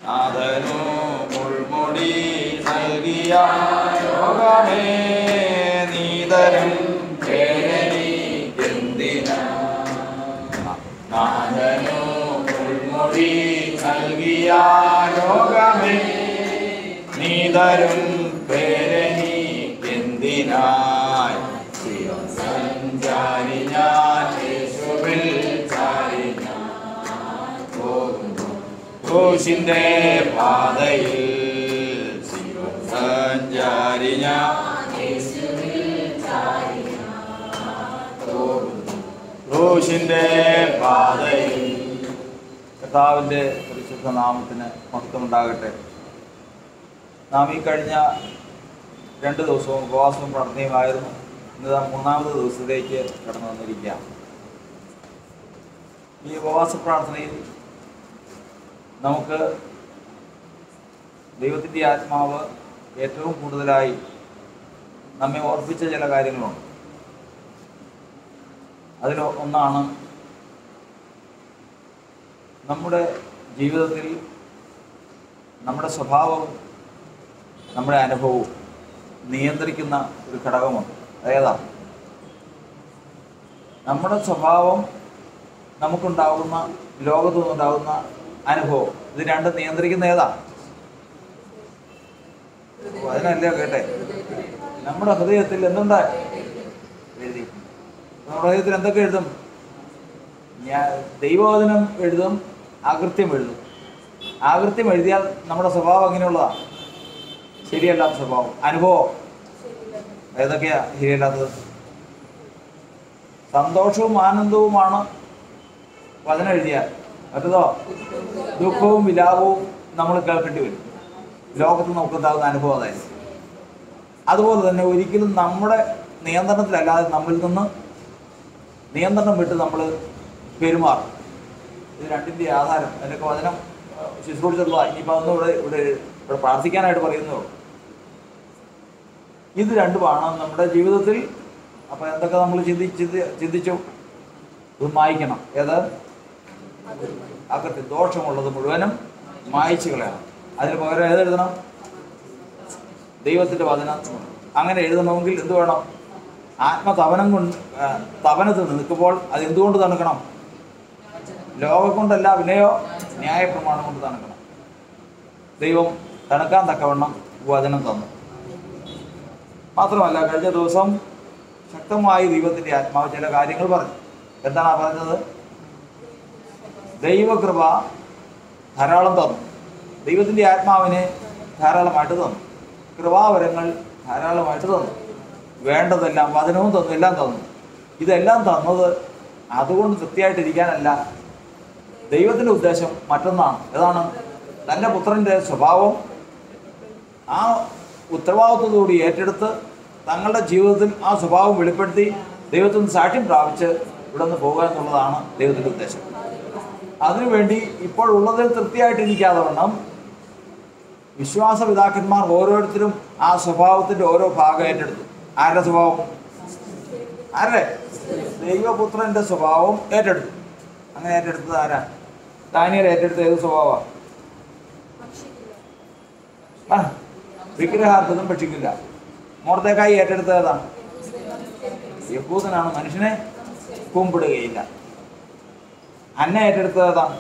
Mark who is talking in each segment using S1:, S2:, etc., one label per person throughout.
S1: നാഥനു മുൾമുടി നൽകിയ ലോകമേ നീതരും പേരനിക്കെന്തിനാ നാഥനു മുൾമുടി നൽകിയ ലോകമേ നീതരും പേരനിക്കെന്തിനായി ശിവം സഞ്ചാരി ഞാൻ യേശുവിൽ ചാരി ഞാൻ പോകുന്നു ക്രൂശിന്റെ പാതയിൽ ശിവം സഞ്ചാരി ഞാൻ പോകുന്നു ക്രൂശിന്റെ പാതയിൽ കർത്താവിന്റെ പരിശുദ്ധ നാമത്തിന് മഹത്വമുണ്ടാകട്ടെ നാം ഈ കഴിഞ്ഞ രണ്ട് ദിവസവും ഉപവാസവും പ്രാർത്ഥനയുമായിരുന്നു ഇന്ന് നാം മൂന്നാമത് ദിവസത്തിലേക്ക് കടന്നു വന്നിരിക്കുകയാണ് ഈ ഉപവാസ പ്രാർത്ഥനയിൽ നമുക്ക് ദൈവത്തിൻ്റെ ആത്മാവ് ഏറ്റവും കൂടുതലായി നമ്മെ ഓർപ്പിച്ച ചില കാര്യങ്ങളുണ്ട് അതിൽ ഒന്നാണ് നമ്മുടെ ജീവിതത്തിൽ നമ്മുടെ സ്വഭാവവും നമ്മുടെ അനുഭവവും നിയന്ത്രിക്കുന്ന ഒരു ഘടകമുണ്ട് അതേതാ നമ്മുടെ സ്വഭാവം നമുക്കുണ്ടാകുന്ന ലോകത്തു നിന്നുണ്ടാകുന്ന അനുഭവം ഇത് രണ്ടും നിയന്ത്രിക്കുന്ന ഏതാ ഓ, അതിനല്ലേ കേട്ടെ നമ്മുടെ ഹൃദയത്തിൽ എന്തുണ്ട് എഴുതി നമ്മുടെ ഹൃദയത്തിൽ എന്തൊക്കെ എഴുതും ഞാൻ ദൈവവചനം എഴുതും ആകൃത്യം എഴുതും ആകൃത്യം എഴുതിയാൽ നമ്മുടെ സ്വഭാവം എങ്ങനെയുള്ളതാ ശരിയല്ലാത്ത സ്വഭാവം അനുഭവം ഏതൊക്കെയാ ശരിയല്ലാത്തത് സന്തോഷവും ആനന്ദവുമാണ് വചനം എഴുതിയാൽ മറ്റതോ ദുഃഖവും വിലാപവും നമ്മൾ കേൾക്കേണ്ടി വരും ലോകത്ത് നമുക്കുണ്ടാകുന്ന അനുഭവം അതായത് അതുപോലെ തന്നെ ഒരിക്കലും നമ്മുടെ നിയന്ത്രണത്തിലല്ലാതെ നമ്മിൽ നിന്ന് നിയന്ത്രണം വിട്ട് നമ്മൾ പെരുമാറും ഇത് രണ്ടിൻ്റെ ആധാരം അതിൻ്റെയൊക്കെ വചനം ശുശ്രൂഷിച്ചിട്ടുള്ള ഇനിയിപ്പോൾ അതൊന്നും ഇവിടെ ഇവിടെ ഇവിടെ പ്രാർത്ഥിക്കാനായിട്ട് പറയുന്നേ ഉള്ളൂ ഇത് രണ്ടുമാണ് നമ്മുടെ ജീവിതത്തിൽ അപ്പോൾ എന്തൊക്കെ നമ്മൾ ചിന്തിച്ച് ചിന്തിച്ചു ഇത് മായ്ക്കണം ഏത് അകത്ത് ദോഷമുള്ളത് മുഴുവനും മായ്ച്ചു കളയണം അതിന് പകരം ഏതെഴുതണം ദൈവത്തിൻ്റെ വചനം അങ്ങനെ എഴുതണമെങ്കിൽ എന്ത് വേണം ആത്മതപനം കൊണ്ട് ആ, തപനത്തിൽ നിൽക്കുമ്പോൾ അത് എന്തുകൊണ്ട് തണുക്കണം ലോകം കൊണ്ടല്ല പിന്നെയോ ന്യായപ്രമാണം കൊണ്ട് തണുക്കണം ദൈവം തണുക്കാൻ തക്കവണ്ണം വചനം തന്നു മാത്രമല്ല കഴിഞ്ഞ ദിവസം ശക്തമായി ദൈവത്തിൻ്റെ ആത്മാവ് ചില കാര്യങ്ങൾ പറഞ്ഞു എന്താണ് ആ പറഞ്ഞത് ദൈവകൃപ ധാരാളം തന്നു ദൈവത്തിൻ്റെ ആത്മാവിനെ ധാരാളമായിട്ട് തന്നു കൃപാവരങ്ങൾ ധാരാളമായിട്ട് തന്നു വേണ്ടതെല്ലാം വചനവും തന്നു എല്ലാം തന്നു ഇതെല്ലാം തന്നത് അതുകൊണ്ട് തൃപ്തിയായിട്ടിരിക്കാനല്ല ദൈവത്തിൻ്റെ ഉദ്ദേശം മറ്റൊന്നാണ് ഏതാണ് തൻ്റെ പുത്രൻ്റെ സ്വഭാവം ആ ഉത്തരവാദിത്വത്തോടുകൂടി ഏറ്റെടുത്ത് തങ്ങളുടെ ജീവിതത്തിൽ ആ സ്വഭാവം വെളിപ്പെടുത്തി ദൈവത്തിൽ നിന്ന് സാക്ഷ്യം പ്രാപിച്ച് ഇവിടെ നിന്ന് പോകുക എന്നുള്ളതാണ് ദൈവത്തിൻ്റെ ഉദ്ദേശം അതിനുവേണ്ടി ഇപ്പോൾ ഉള്ളതിൽ തൃപ്തിയായിട്ടിരിക്കാതെ വണ്ണം വിശ്വാസ പിതാക്കന്മാർ ഓരോരുത്തരും ആ സ്വഭാവത്തിൻ്റെ ഓരോ ഭാഗം ഏറ്റെടുത്തു ആരുടെ സ്വഭാവം ആരുടെ ദൈവപുത്രന്റെ സ്വഭാവം ഏറ്റെടുത്തു അങ്ങനെ ഏറ്റെടുത്തത് ആരാ ദാനിയൽ ഏറ്റെടുത്ത ഏത് സ്വഭാവമാണ് ആ വിഗ്രഹാർത്ഥതും ഭക്ഷിക്കില്ല മോർത്തേക്കായി ഏറ്റെടുത്തത് ഏതാണ് യഹൂദനാണ് മനുഷ്യനെ കുമ്പിടുകയില്ല അന്ന ഏറ്റെടുത്തത് ഏതാണ്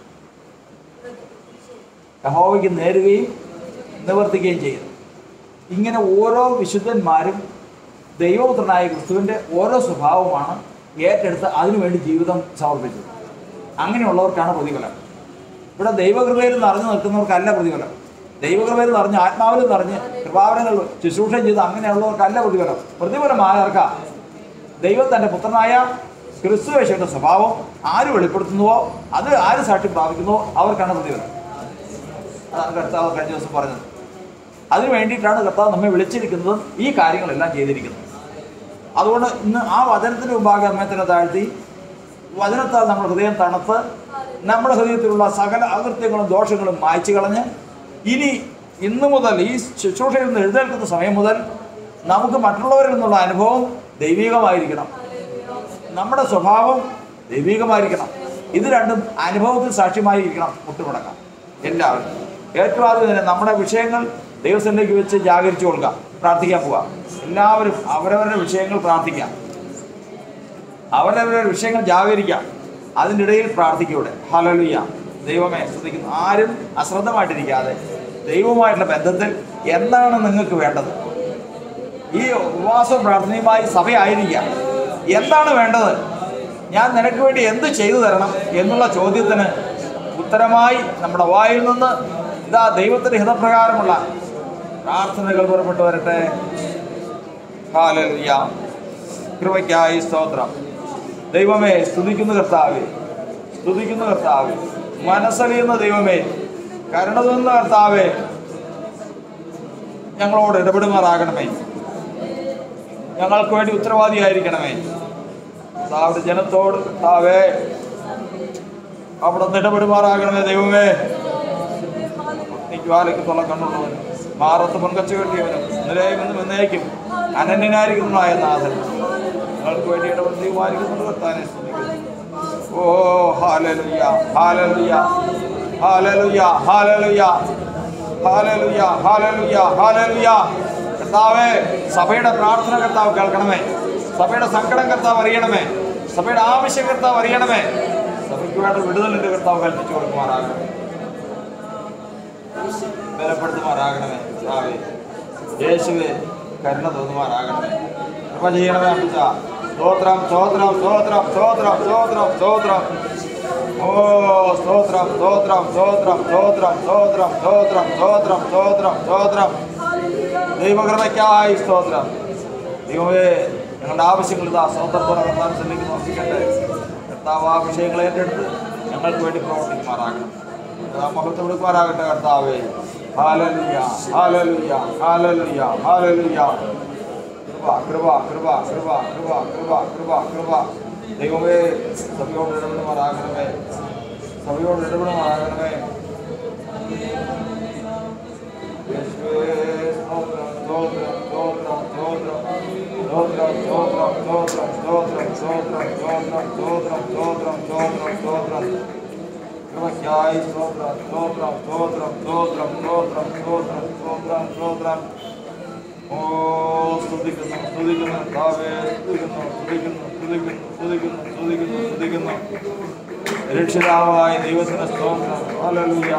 S1: യഹോവയ്ക്ക് നേരുകയും നിവർത്തിക്കുകയും ചെയ്യുന്നു ഇങ്ങനെ ഓരോ വിശുദ്ധന്മാരും ദൈവപുത്രനായ ക്രിസ്തുവിൻ്റെ ഓരോ സ്വഭാവമാണ് ഏറ്റെടുത്ത് അതിനുവേണ്ടി ജീവിതം സമർപ്പിച്ചത് അങ്ങനെയുള്ളവർക്കാണ് പ്രതിഫലം ഇവിടെ ദൈവകൃപയിൽ നിറഞ്ഞു നിൽക്കുന്നവർക്കല്ല പ്രതിഫലം ദൈവകൃപയിൽ നിറഞ്ഞ് ആത്മാവിൽ നിറഞ്ഞ് കൃപാവരങ്ങൾ ശുശ്രൂഷ ചെയ്ത് അങ്ങനെയുള്ളവർക്കല്ല പ്രതിഫലം പ്രതിഫലമായവർക്കാ ദൈവം തൻ്റെ പുത്രനായ ക്രിസ്തുവേശയുടെ സ്വഭാവം ആര് വെളിപ്പെടുത്തുന്നുവോ അത് ആര് സാക്ഷി പ്രാപിക്കുന്നുവോ അവർക്കാണ് പ്രതിഫലം അതാണ് കർത്താവ് കഴിഞ്ഞ ദിവസം പറഞ്ഞത് അതിനു വേണ്ടിയിട്ടാണ് കർത്താവ് നമ്മെ വിളിച്ചിരിക്കുന്നതും ഈ കാര്യങ്ങളെല്ലാം ചെയ്തിരിക്കുന്നത് അതുകൊണ്ട് ഇന്ന് ആ വചനത്തിന് മുമ്പാകെ നമ്മെ തന്നെ താഴ്ത്തി വചനത്താൽ നമ്മുടെ ഹൃദയം തണുത്ത് നമ്മുടെ ഹൃദയത്തിലുള്ള സകല അകൃത്യങ്ങളും ദോഷങ്ങളും മായ്ച്ചു കളഞ്ഞ് ഇനി ഇന്നു മുതൽ ഈ ശുശ്രൂഷയിൽ നിന്ന് എഴുന്നേൽക്കുന്ന സമയം മുതൽ നമുക്ക് മറ്റുള്ളവരിൽ നിന്നുള്ള അനുഭവം ദൈവികമായിരിക്കണം നമ്മുടെ സ്വഭാവം ദൈവികമായിരിക്കണം ഇത് രണ്ടും അനുഭവത്തിൽ സാക്ഷ്യമായിരിക്കണം മുട്ടുമുടക്കാം എല്ലാവരും ഏറ്റവും ആദ്യം തന്നെ നമ്മുടെ വിഷയങ്ങൾ ദൈവസന്നിധിക്ക് വെച്ച് ജാഗരിച്ചു കൊടുക്കുക പ്രാർത്ഥിക്കാൻ പോവുക എല്ലാവരും അവരവരുടെ വിഷയങ്ങൾ പ്രാർത്ഥിക്കാം അവരവരുടെ വിഷയങ്ങൾ ജാഗരിക്കാം അതിൻ്റെ ഇടയിൽ പ്രാർത്ഥിക്കൂടെ ഹലലുയ ദൈവമേ ശ്രദ്ധിക്കുന്നു ആരും അശ്രദ്ധമായിട്ടിരിക്കാതെ ദൈവവുമായിട്ടുള്ള ബന്ധത്തിൽ എന്താണ് നിങ്ങൾക്ക് വേണ്ടത് ഈ ഉപവാസവും പ്രാർത്ഥനയുമായി സഭയായിരിക്കാം എന്താണ് വേണ്ടത് ഞാൻ നിനക്ക് വേണ്ടി എന്ത് ചെയ്തു തരണം എന്നുള്ള ചോദ്യത്തിന് ഉത്തരമായി നമ്മുടെ വായിൽ നിന്ന് ഇതാ ദൈവത്തിന്റെ ഹിതപ്രകാരമുള്ള പ്രാർത്ഥനകൾ പുറപ്പെട്ടു വരട്ടെ ഹാലലുയ കൃപയ്ക്കായി സ്തോത്രം ദൈവമേ സ്തുതിക്കുന്ന കർത്താവേ സ്തുതിക്കുന്ന കർത്താവേ മനസ്സറിയുന്ന ദൈവമേ കരുണ തോന്നുന്ന കർത്താവേ ഞങ്ങളോട് ഇടപെടുമാറാകണമേ ഞങ്ങൾക്ക് വേണ്ടി ഉത്തരവാദിയായിരിക്കണമേ കർത്താവിന്റെ ജനത്തോട് കർത്താവേ അവിടെ നിന്ന് ഇടപെടുമാറാകണമേ ദൈവമേ ജ്വാലയ്ക്കുള്ള കണ്ണുള്ളവൻ മാറത്ത് മുൻകച്ച കെട്ടിയവനും നിലയും എന്നും എന്നേക്കും അനന്യനായിരിക്കുന്നതായ നാഥൻ ഞങ്ങൾക്ക് വേണ്ടി ഇടപെട്ട് തീരുമാനിക്കുന്നുണ്ട് കർത്താനെ സ്തുതിക്കുന്നു ഓ ഹാലലുയ ഹാലലുയ ഹാലലുയ ഹാലലുയ ഹാലലുയ ഹാലലുയ ഹാലലുയ കർത്താവേ സഭയുടെ പ്രാർത്ഥന കർത്താവ് കേൾക്കണമേ സഭയുടെ സങ്കടം കർത്താവ് അറിയണമേ സഭയുടെ ആവശ്യം കർത്താവ് അറിയണമേ സഭയ്ക്ക് വേണ്ട വിടുതലിന്റെ കർത്താവ് കൽപ്പിച്ചു കൊടുക്കുമാറാകണമേ ബലപ്പെടുത്തുമാറാകണമേ കർത്താവേ യേശുവേ കരുണ തോന്നുമാറാകണമേ കൃപ ചെയ്യണമേ അമ്മച്ച സ്തോത്രം സ്തോത്രം സ്തോത്രം സ്തോത്രം സ്തോത്രം സ്തോത്രം ഓ സ്തോത്രം സ്തോത്രം സ്തോത്രം സ്തോത്രം സ്തോത്രം സ്തോത്രം സ്തോത്രം സ്തോത്രം സ്തോത്രം ദൈവകൃപയ്ക്കായി സ്തോത്രം ദൈവമേ ഞങ്ങളുടെ ആവശ്യങ്ങൾ ഇതാ സ്തോത്രത്തോടെ കർത്താൻ ചെല്ലിക്ക് നോക്കിക്കട്ടെ കർത്താവ് ആ വിഷയങ്ങൾ ഏറ്റെടുത്ത് ഞങ്ങൾക്ക് വേണ്ടി പ്രവർത്തിക്കുമാറാകണം ആ മഹത്വം കൊടുക്കുമാറാകട്ടെ കർത്താവേ ഹാലലുയ ഹാലലുയ ഹാലലുയ ഹാലലുയ കൃപ കൃപ കൃപ കൃപ കൃപ കൃപ കൃപ കൃപ ദൈവമേ സഭയോട് ഇടപെടുമാറാകണമേ സഭയോട് ഇടപെടുമാറാകണമേ യേശുവേ, സ്തോത്രം, സ്തോത്രം, സ്തോത്രം, സ്തോത്രം, സ്തോത്രം, സ്തോത്രം, സ്തോത്രം, സ്തോത്രം, സ്തോത്രം, സ്തോത്രം, സ്തോത്രം, സ്തോത്രം, സ്തോത്രം, സ്തോത്രം. കൃപയ്ക്കായി സ്തോത്രം, സ്തോത്രം, സ്തോത്രം, സ്തോത്രം, സ്തോത്രം, സ്തോത്രം, സ്തോത്രം, സ്തോത്രം. ഓ സ്തുതിക്കുന്നു സ്തുതിക്കുന്നു കർത്താവേ, സ്തുതിക്കുന്നു സ്തുതിക്കുന്നു സ്തുതിക്കുന്നു സ്തുതിക്കുന്നു സ്തുതിക്കുന്നു സ്തുതിക്കുന്നു രക്ഷിതാവായ ദൈവത്തിന് സ്തോത്രം ഹല്ലേലൂയ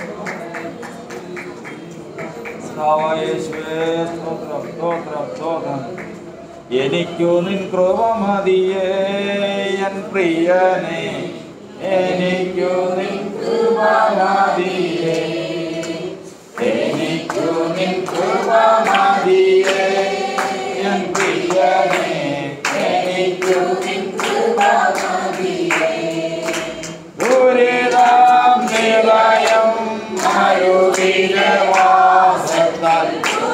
S1: കർത്താവായ യേശുവേ, സ്തോത്രം സ്തോത്രം സ്തോത്രം എനിക്കു നിൻ കൃപ മതിയേ എൻ പ്രിയനെ എനിക്കു നിൻ കൃപ മതിയേ എനിക്കു നിൻ കൃപ മതിയേ എൻ പ്രിയനെ എനിക്കു നിൻ കൃപ മതിയേ ദുരിതം നിലയം മരുവിലവാസത്താൽ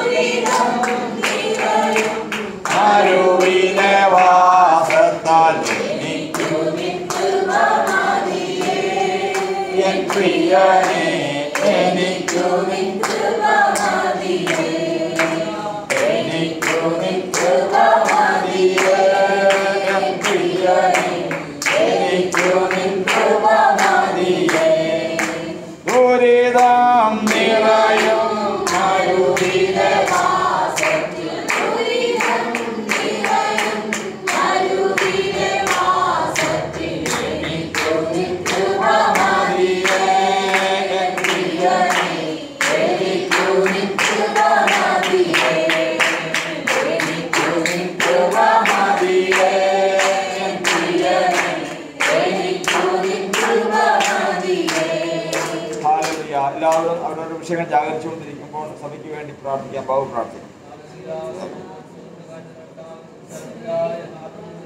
S1: മരുവിലവാസത്താൽ എനിക്കു എൻ പ്രിയനെ എനിക്കു നിൻ എനിക്കു നിൻ കൃപ മതിയേ എൻ പ്രിയനെ എനിക്കു നിൻ കൃപ മതിയേ ദുരിതം നിറയും മരുവിലെ മതിയേ എൻ പ്രിയനെ എനിക്കു നിൻ കൃപ മതിയേ എനിക്കു നിൻ കൃപ മതിയേ എൻ പ്രിയനെ എനിക്കു നിൻ കൃപ മതിയേ ഹാലലുയ എല്ലാവരും അവരവരുടെ വിഷയങ്ങൾ ജാഗരിച്ചുകൊണ്ടിരിക്കുമ്പോൾ സഭയ്ക്ക് വേണ്ടി പ്രാർത്ഥിക്കാം ബാബു പ്രാർത്ഥിക്കാം